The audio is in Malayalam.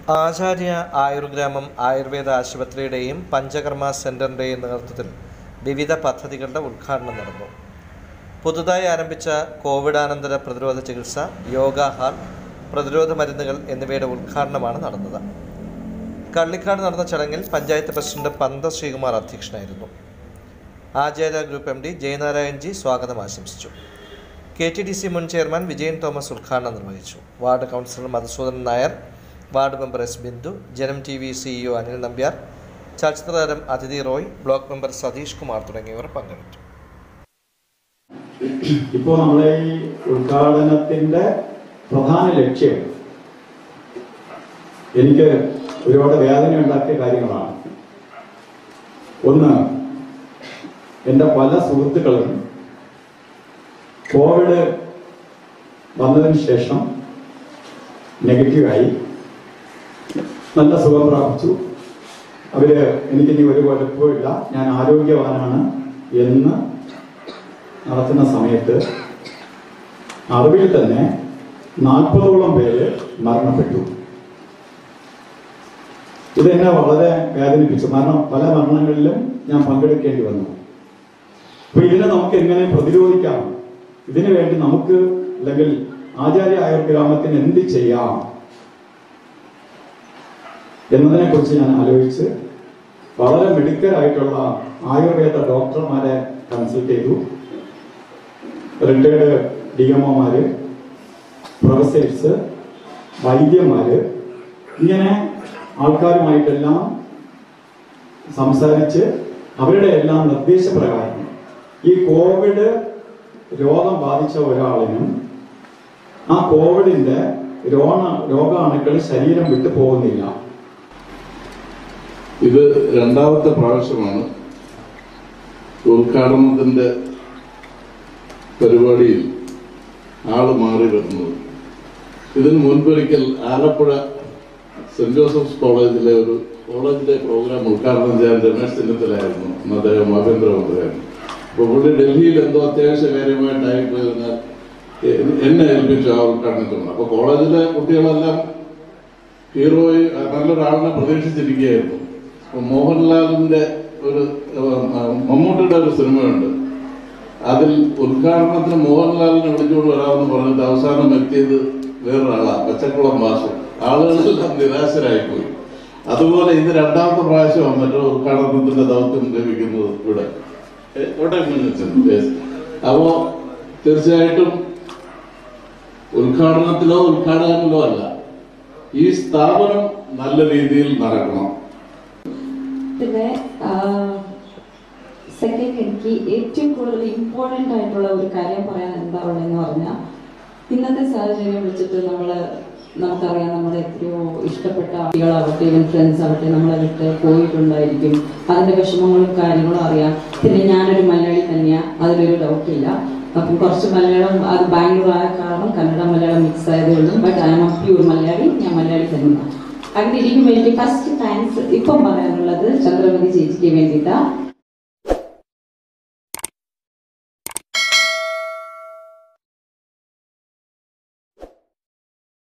ആചാര്യ ആയുർഗ്രാമം ആയുർവേദ ആശുപത്രിയുടെയും പഞ്ചകർമ്മ സെൻ്ററിൻ്റെയും നേതൃത്വത്തിൽ വിവിധ പദ്ധതികളുടെ ഉദ്ഘാടനം നടന്നു പുതുതായി ആരംഭിച്ച കോവിഡാനന്തര പ്രതിരോധ ചികിത്സ യോഗ ഹാൾ പ്രതിരോധ മരുന്നുകൾ എന്നിവയുടെ ഉദ്ഘാടനമാണ് നടന്നത് കള്ളിക്കാട് നടന്ന ചടങ്ങിൽ പഞ്ചായത്ത് പ്രസിഡന്റ് പന്ത ശ്രീകുമാർ അധ്യക്ഷനായിരുന്നു Acharya group M D Jayanarayan ji സ്വാഗതം ആശംസിച്ചു കെ ടി ഡി സി മുൻ ചെയർമാൻ വിജയൻ തോമസ് ഉദ്ഘാടനം നിർവഹിച്ചു ward councillor Madhusoodanan Nair ward member S Bindu Janam TV CEO സിഇഒ അനിൽ നമ്പ്യാർ ചലച്ചിത്ര താരം അതിഥി Roy block member Satheesh Kumar തുടങ്ങിയവർ പങ്കെടുത്തു ഇപ്പോൾ നമ്മളെ ഈ ഉദ്ഘാടനത്തിന്റെ പ്രധാന ലക്ഷ്യം എനിക്ക് ഒരുപാട് വേദന ഉണ്ടാക്കിയ കാര്യങ്ങളാണ് ഒന്ന് എൻ്റെ പല സുഹൃത്തുക്കളും കോവിഡ് വന്നതിന് ശേഷം നെഗറ്റീവായി നല്ല സുഖം പ്രാപിച്ചു അവര് എനിക്കിനി ഒരു കുഴപ്പമില്ല ഞാൻ ആരോഗ്യവാനാണ് എന്ന് നടത്തുന്ന സമയത്ത് അറിവിൽ തന്നെ നാൽപ്പതോളം പേര് മരണപ്പെട്ടു ഇതെന്നെ വളരെ വേദനിപ്പിച്ചു കാരണം പല മരണങ്ങളിലും ഞാൻ പങ്കെടുക്കേണ്ടി വന്നു അപ്പൊ ഇതിനെ നമുക്ക് എങ്ങനെ പ്രതിരോധിക്കാം ഇതിനു വേണ്ടി നമുക്ക് അല്ലെങ്കിൽ ആചാര്യ ആയുർഗ്രാമത്തിന് എന്ത് ചെയ്യാം എന്നതിനെ കുറിച്ച് ഞാൻ ആലോചിച്ച് വളരെ മെഡിക്കലായിട്ടുള്ള ആയുർവേദ ഡോക്ടർമാരെ കൺസൾട്ട് ചെയ്തു റിട്ടയർഡ് ഡി എം ഒമാര് പ്രൊഫസേഴ്സ് വൈദ്യന്മാര് ഇങ്ങനെ ആൾക്കാരുമായിട്ടെല്ലാം സംസാരിച്ച് അവരുടെ എല്ലാം നിർദ്ദേശപ്രകാരം ഈ കോവിഡ് രോഗം ബാധിച്ച ഒരാളിനും ആ കോവിഡിന്റെ രോഗ രോഗാണുക്കൾ ശരീരം വിട്ടു പോകുന്നില്ല ഇത് രണ്ടാമത്തെ പ്രാവശ്യമാണ് ഉദ്ഘാടനത്തിന്റെ പരിപാടിയിൽ ആള് മാറി വരുന്നത് ഇതിന് മുൻപൊരിക്കൽ ആലപ്പുഴ സെന്റ് ജോസഫ്സ് കോളേജിലെ ഒരു കോളേജിലെ പ്രോഗ്രാം ഉദ്ഘാടനം ചെയ്യാൻ രമേശ് ചെന്നിത്തലായിരുന്നു അന്ന് അദ്ദേഹം ആഭ്യന്തരമന്ത്രിയായിരുന്നു അപ്പൊ പുള്ളി ഡൽഹിയിൽ എന്തോ അത്യാവശ്യ കാര്യമായിട്ടായി പോയിരുന്നാൽ എന്നെ ഏൽപ്പിച്ചു ആ ഉദ്ഘാടനത്തിന് അപ്പൊ കോളേജിലെ കുട്ടികളെല്ലാം ഹീറോയെ നല്ലൊരാളിനെ പ്രതീക്ഷിച്ചിരിക്കുകയായിരുന്നു അപ്പൊ മോഹൻലാലിന്റെ ഒരു ഏഹ്, മമ്മൂട്ടിയുടെ ഒരു സിനിമയുണ്ട് അതിൽ ഉദ്ഘാടനത്തിന് മോഹൻലാലിനെ വിളിച്ചുകൊണ്ട് വരാമെന്ന് പറഞ്ഞിട്ട് അവസാനം എത്തിയത് വേറൊരാളാ പച്ചക്കുളം വാസു ആളുകളെല്ലാം നിരാശരായിപ്പോയി അതുപോലെ ഇത് രണ്ടാമത്തെ പ്രാവശ്യമാണ് മറ്റോ ഉദ്ഘാടനത്തിന്റെ ദൗത്യം ലഭിക്കുന്നത് ഇവിടെ ഏഹ്, ഇവിടെ മുന്നിൽ Yes. അപ്പോ തീർച്ചയായിട്ടും ഉദ്ഘാടനത്തിലോ ഉദ്ഘാടകത്തിലോ അല്ല ഈ സ്ഥാപനം നല്ല രീതിയിൽ നടക്കണം പിന്നെ സെക്കൻഡ് എനിക്ക് ഏറ്റവും കൂടുതൽ ഇമ്പോർട്ടൻ്റ് ആയിട്ടുള്ള ഒരു കാര്യം പറയാൻ എന്താ ഉള്ളതെന്ന് പറഞ്ഞാൽ ഇന്നത്തെ സാഹചര്യം വെച്ചിട്ട് നമ്മൾ നമുക്കറിയാം നമ്മുടെ എത്രയോ ഇഷ്ടപ്പെട്ട കുട്ടികളാവട്ടെ ഇവൻ ഫ്രണ്ട്സ് ആവട്ടെ നമ്മളെ വിട്ട് പോയിട്ടുണ്ടായിരിക്കും അതിന്റെ വിഷമങ്ങളും കാര്യങ്ങളും അറിയാം പിന്നെ ഞാനൊരു മലയാളി തന്നെയാണ് അതിലൊരു ഡൗട്ടില്ല അപ്പം കുറച്ച് മലയാളം അത് ബാംഗ്ലൂർ ആയ കാരണം കന്നഡ മലയാളം മിക്സ് ആയതുകൊണ്ടും but I am pure Malayali ഞാൻ മലയാളി തന്നെയാണ് അങ്ങനെ ഇരിക്കുമ്പോൾ എനിക്ക് ഫസ്റ്റ് താങ്ക്സ് ഇപ്പം പറയാനുള്ളത് ചന്ദ്രമതി ചേച്ചിക്ക് വേണ്ടിയിട്ടാണ്